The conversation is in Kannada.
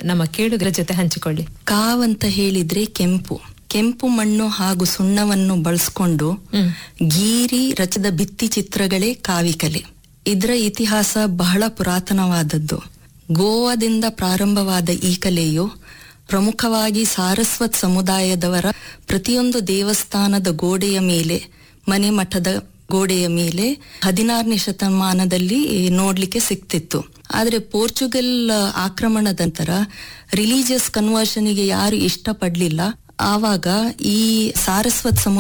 ನಮ್ಮ ಕೇಳುಗರ ಜೊತೆ ಹಂಚಿಕೊಳ್ಳಿ ಕಾವ್ ಅಂತ ಹೇಳಿದ್ರೆ ಕೆಂಪು ಕೆಂಪು ಮಣ್ಣು ಹಾಗೂ ಸುಣ್ಣವನ್ನು ಬಳಸ್ಕೊಂಡು ಹ್ಮ್. ಗೀರಿ ರಚಿದ ಭಿತ್ತಿ ಚಿತ್ರಗಳೇ ಕಾವಿಕಲೆ ಇದರ ಇತಿಹಾಸ ಬಹಳ ಪುರಾತನವಾದದ್ದು ಗೋವಾದಿಂದ ಪ್ರಾರಂಭವಾದ ಈ ಕಲೆಯು ಪ್ರಮುಖವಾಗಿ ಸಾರಸ್ವತ್ ಸಮುದಾಯದವರ ಪ್ರತಿಯೊಂದು ದೇವಸ್ಥಾನದ ಗೋಡೆಯ ಮೇಲೆ ಮನೆ ಮಠದ ಗೋಡೆಯ ಮೇಲೆ ಹದಿನಾರನೇ ಶತಮಾನದಲ್ಲಿ ನೋಡ್ಲಿಕ್ಕೆ ಸಿಕ್ತಿತ್ತು ಆದ್ರೆ ಪೋರ್ಚುಗಲ್ ಆಕ್ರಮಣದ ನಂತರ ರಿಲಿಜಿಯಸ್ ಕನ್ವರ್ಷನ್ಗೆ ಯಾರು ಇಷ್ಟಪಡ್ಲಿಲ್ಲ ಆವಾಗ ಈ ಸಾರಸ್ವತ್ ಸಮುದಾಯ